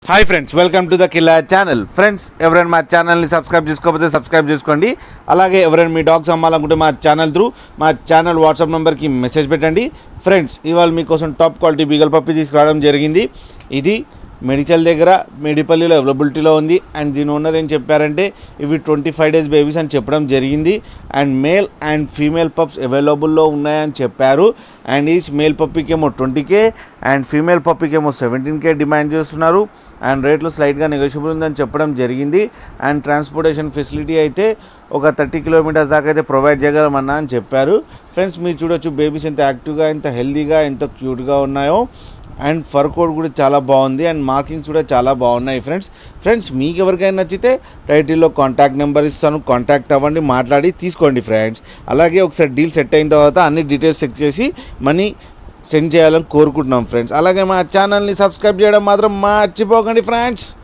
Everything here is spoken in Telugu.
hi friends welcome to the కిలా ఛానల్ ఫ్రెండ్స్ ఎవరైనా మా ఛానల్ని సబ్స్క్రైబ్ చేసుకోకపోతే సబ్స్క్రైబ్ చేసుకోండి అలాగే ఎవరైనా మీ డాగ్స్ అమ్మాలనుకుంటే మా ఛానల్ త్రూ మా ఛానల్ వాట్సాప్ నెంబర్కి మెసేజ్ పెట్టండి ఫ్రెండ్స్ ఇవాళ మీకోసం టాప్ క్వాలిటీ బీగల్ పప్పి తీసుకురావడం జరిగింది ఇది మెడికల్ దగ్గర మెడిపల్లిలో అవైలబిలిటీలో ఉంది అండ్ దీని ఓనర్ ఏం చెప్పారంటే ఇవి ట్వంటీ ఫైవ్ డేస్ బేబీస్ అని చెప్పడం జరిగింది and male and female pups అవైలబుల్లో ఉన్నాయని చెప్పారు అండ్ ఈచ్ మేల్ పప్పీకి ఏమో ట్వంటీ కే అండ్ ఫీమేల్ పప్పీకి ఏమో సెవెంటీన్ కే డిమాండ్ చేస్తున్నారు అండ్ రేట్లు స్లైట్గా నెగోషియబుల్ ఉందని చెప్పడం జరిగింది అండ్ ట్రాన్స్పోర్టేషన్ ఫెసిలిటీ అయితే ఒక థర్టీ కిలోమీటర్స్ దాకా అయితే ప్రొవైడ్ చేయగలమన్నా అని చెప్పారు ఫ్రెండ్స్ మీరు చూడొచ్చు బేబీస్ ఎంత యాక్టివ్గా ఎంత హెల్తీగా ఎంత క్యూట్గా ఉన్నాయో అండ్ ఫర్ కోడ్ కూడా చాలా బాగుంది అండ్ మార్కింగ్స్ కూడా చాలా బాగున్నాయి ఫ్రెండ్స్ ఫ్రెండ్స్ మీకు ఎవరికైనా నచ్చితే టైటిల్లో కాంటాక్ట్ నెంబర్ ఇస్తాను కాంటాక్ట్ అవ్వండి మాట్లాడి తీసుకోండి ఫ్రెండ్స్ అలాగే ఒకసారి డీల్ సెట్ అయిన తర్వాత అన్ని డీటెయిల్స్ చెక్ చేసి మనీ సెండ్ చేయాలని కోరుకుంటున్నాం ఫ్రెండ్స్ అలాగే మా ఛానల్ని సబ్స్క్రైబ్ చేయడం మాత్రం మర్చిపోకండి ఫ్రెండ్స్